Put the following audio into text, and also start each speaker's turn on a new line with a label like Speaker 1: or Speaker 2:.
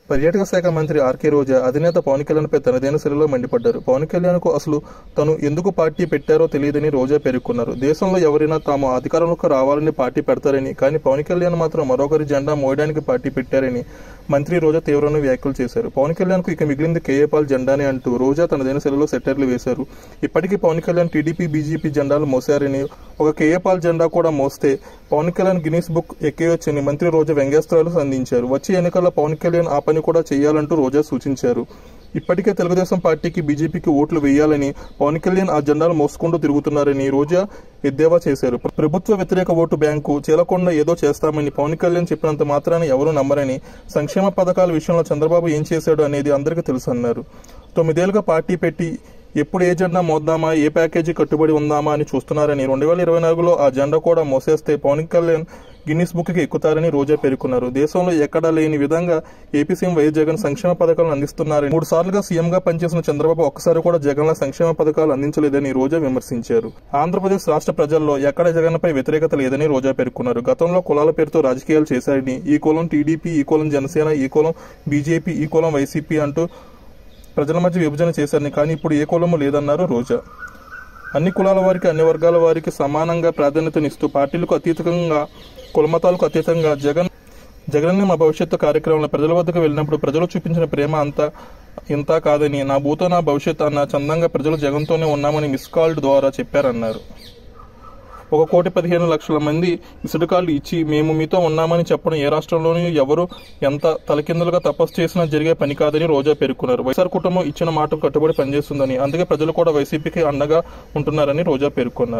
Speaker 1: పర్యాటక శాఖ మంత్రి ఆర్కే రోజా అధినేత పవన్ కళ్యాణ్పై తనదైన శైలిలో మండిపడ్డారు పవన్ కళ్యాణ్కు అసలు తను ఎందుకు పార్టీ పెట్టారో తెలియదని రోజా పేర్కొన్నారు దేశంలో ఎవరైనా తాము అధికారంలోకి రావాలని పార్టీ పెడతారని కానీ పవన్ కళ్యాణ్ మాత్రం మరొకరి జెండా మోయడానికి పార్టీ పెట్టారని మంత్రి రోజా తీవ్రమైన వ్యాఖ్యలు చేశారు పవన్ కళ్యాణ్కు ఇక మిగిలింది కేఏ పాల్ జెండానే అంటూ రోజా తనదైన శైలిలో సెటర్లు వేశారు ఇప్పటికీ పవన్ కళ్యాణ్ టీడీపీ బీజేపీ జెండాలు మోసారని ఒక కేఏ పాల్ జెండా కూడా మోస్తే పవన్ కళ్యాణ్ గిన్నీస్ బుక్ ఎక్కేయొచ్చని మంత్రి రోజా వ్యంగ్యాస్త్రాలు సంధించారు వచ్చే ఎన్నికల్లో పవన్ కళ్యాణ్ ఆ పని కూడా చేయాలంటూ రోజా సూచించారు ఇప్పటికే తెలుగుదేశం పార్టీకి బీజేపీకి ఓట్లు వేయాలని పవన్ కళ్యాణ్ ఆ జెండాలు మోసుకుంటూ తిరుగుతున్నారని రోజా ఎద్దేవా చేశారు ప్రభుత్వ వ్యతిరేక ఓటు బ్యాంకు చీలకుండా ఏదో చేస్తామని పవన్ కళ్యాణ్ చెప్పినంత మాత్రాన ఎవరూ నమ్మరని సంక్షేమ పథకాల విషయంలో చంద్రబాబు ఏం చేశాడు అనేది అందరికీ తెలుసు అన్నారు తొమ్మిదేళ్లుగా పార్టీ పెట్టి ఎప్పుడు ఏ జెండా మోద్దామా ఏ ప్యాకేజీ కట్టుబడి ఉందామా అని చూస్తున్నారని రెండు వేల ఇరవై నాలుగులో ఆ జెండా కూడా మోసేస్తే పవన్ కళ్యాణ్ గిన్నిస్ బుక్కి ఎక్కుతారని రోజా పేర్కొన్నారు దేశంలో ఎక్కడా లేని విధంగా ఏపీ సీఎం వైఎస్ జగన్ సంక్షేమ పథకాలను అందిస్తున్నారని మూడు సార్లుగా సీఎంగా పనిచేసిన చంద్రబాబు ఒక్కసారి కూడా జగన్ల సంక్షేమ పథకాలు అందించలేదని రోజా విమర్శించారు ఆంధ్రప్రదేశ్ రాష్ట్ర ప్రజల్లో ఎక్కడ జగన్పై వ్యతిరేకత లేదని రోజా పేర్కొన్నారు గతంలో కులాల పేరుతో రాజకీయాలు చేశారని ఈ కులం టీడీపీ ఈ కులం జనసేన ఈ కులం బీజేపీ ఈ కులం వైసీపీ అంటూ ప్రజల మధ్య విభజన చేశారని కానీ ఇప్పుడు ఏ కులము లేదన్నారు రోజా అన్ని కులాల వారికి అన్ని వర్గాల వారికి సమానంగా ప్రాధాన్యతనిస్తూ పార్టీలకు అతీతంగా కులమతాలకు అతీతంగా జగన్ జగన్ మా భవిష్యత్తు కార్యక్రమంలో ప్రజల వద్దకు వెళ్ళినప్పుడు ప్రజలు చూపించిన ప్రేమ అంతా ఇంత కాదని నా భూతో నా భవిష్యత్ అన్న చందంగా ప్రజలు జగన్తోనే ఉన్నామని మిస్ కాల్డ్ ద్వారా చెప్పారన్నారు ఒక కోటి పదిహేను లక్షల మంది మిస్డ్ కాల్ ఇచ్చి మేము మీతో ఉన్నామని చెప్పడం ఏ రాష్ట్రంలోనూ ఎవరు ఎంత తలకిందులుగా తపస్సు చేసినా జరిగే పని కాదని రోజా పేర్కొన్నారు వైఎస్ఆర్ కుటుంబం ఇచ్చిన మాటకు కట్టుబడి పనిచేస్తుందని అందుకే ప్రజలు కూడా వైసీపీకి అండగా ఉంటున్నారని రోజా పేర్కొన్నారు